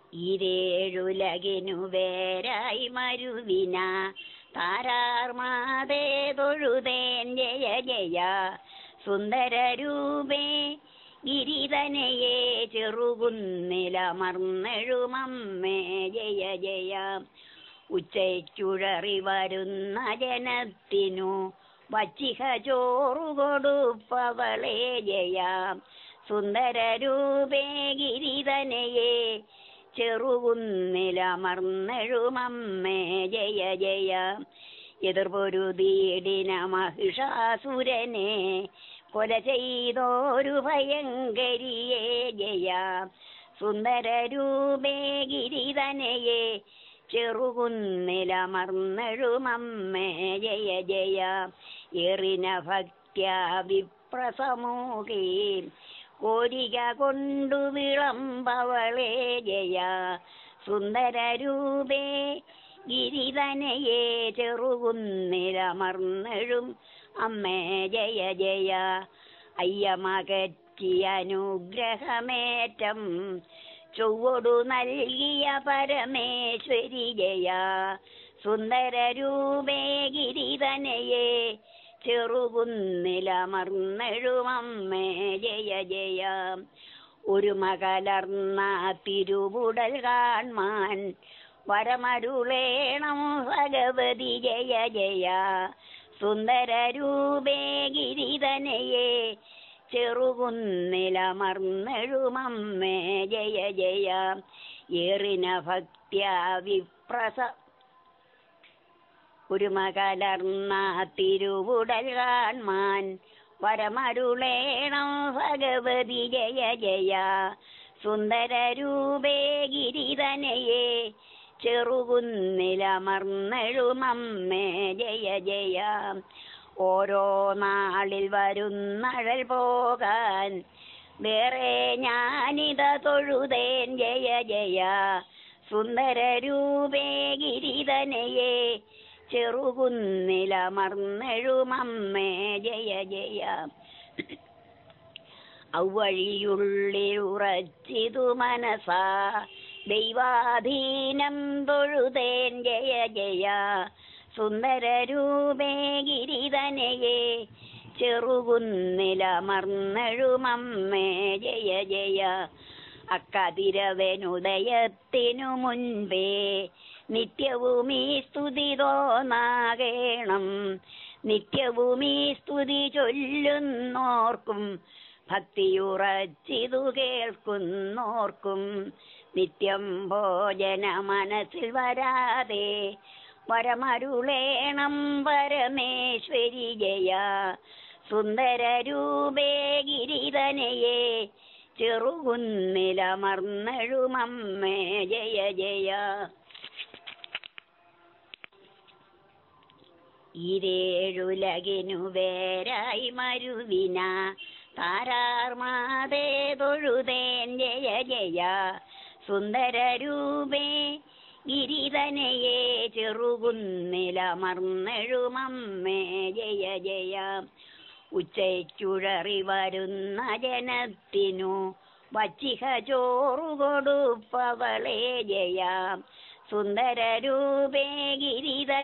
ഇരേഴുലകിനു വേരായി മരുവിന താരാർമാതേ തൊഴുതേൻ ജയ ജയ സുന്ദരരൂപേ ഗിരിതനയെ ചെറുകുന്നിലമർന്നെഴുമമ്മേ ജയ ജയ ഉച്ചയ്ക്കുഴറി വരുന്ന ജനത്തിനു വച്ചിഹ ചോറു കൊടുപ്പവളെ ജയ സുന്ദരരൂപേ ഗിരിതനയെ ചെറുകുന്നിലമർന്നെഴുമമ്മേ ജയ ജയ എതിർപൊരുതീടിന മഹിഷാസുരനെ കൊല ചെയ്തോരു ഭയങ്കരിയേ ജയ സുന്ദരരൂപേ ഗിരിതനയെ ചെറുകുന്നിലമർന്നെഴുമമ്മേ ജയ ജയ എറിന ഭക്ത്യ വിപ്രസമൂഹേ കോരിക കൊണ്ടു വിളമ്പവളേ ജയ സുന്ദരരൂപേ ഗിരിതനയെ ചെറുകുന്നിലമർന്നെഴും അമ്മേ ജയ ജയ അയ്യമകറ്റി അനുഗ്രഹമേറ്റം ചൊവ്വൊടു നൽകിയ പരമേശ്വരി ജയ സുന്ദരരൂപേ ഗിരിതനയെ ചെറുകുന്നിലമർന്നെഴുമമ്മേ ജയ ജയ ഒരു മകലർന്ന തിരുവുടൽ കാൺമാൻ വരമരുളേണം ഭഗവതി ജയ ജയ സുന്ദരരൂപേ ഗിരിതനയെ ചെറുകുന്നിലമർന്നെഴുമമ്മേ ജയ ജയ ഏറിന ഭക്ത്യ വിപ്രസ ഒരു മകലർന്ന തിരുവുടൽ കാൺമാൻ വരമരുളേണം ഭഗവതി ജയ ജയ സുന്ദരരൂപേ ഗിരിതനയെ ചെറുകുന്നിലമർന്നെഴുമമ്മേ ജയ ജയ ഓരോ നാളിൽ വരുന്നഴൽ പോകാൻ വേറെ ഞാനിത തൊഴുതേൻ ജയ ജയ സുന്ദരരൂപേ ഗിരിതനയെ ചെറുകുന്നിലമർന്നെഴുമമ്മേ ജയ ജയ ഔവഴിയുള്ളിലുറച്ചിതു മനസാ ദൈവാധീനം തൊഴുതേൻ ജയ ജയ സുന്ദരരൂപേ ഗിരിതനയെ ചെറുകുന്നിലമർന്നെഴുമമ്മേ ജയ ജയ അക്കതിരവനുദയത്തിനു മുൻപേ നിത്യവും ഈ സ്തുതി തോന്നാകേണം നിത്യവും ഈ സ്തുതി ചൊല്ലുന്നോർക്കും ഭക്തിയുറച്ചിതു കേൾക്കുന്നോർക്കും നിത്യം ഭോജന മനസ്സിൽ വരാതെ വരമരുളേണം പരമേശ്വരി ജയ സുന്ദരരൂപേ ഗിരിതനയെ ചെറുകുന്നിലമർന്നെഴുമമ്മേ ജയ ജയ ഇരേഴുലകിനു വേരായി മരുവിന താരാർമാതേ തൊഴുതേൻ ജയ ജയ സുന്ദരരൂപേ ഗിരിതനയെ ചെറുകുന്നിലമർന്നെഴുമമ്മേ ജയ ജയ ഉച്ചയ്ക്കുഴറി വരുന്ന ജനത്തിനു വച്ചിഹ ചോറു കൊടുപ്പവളേ ജയ സുന്ദരരൂപേ ഗിരിത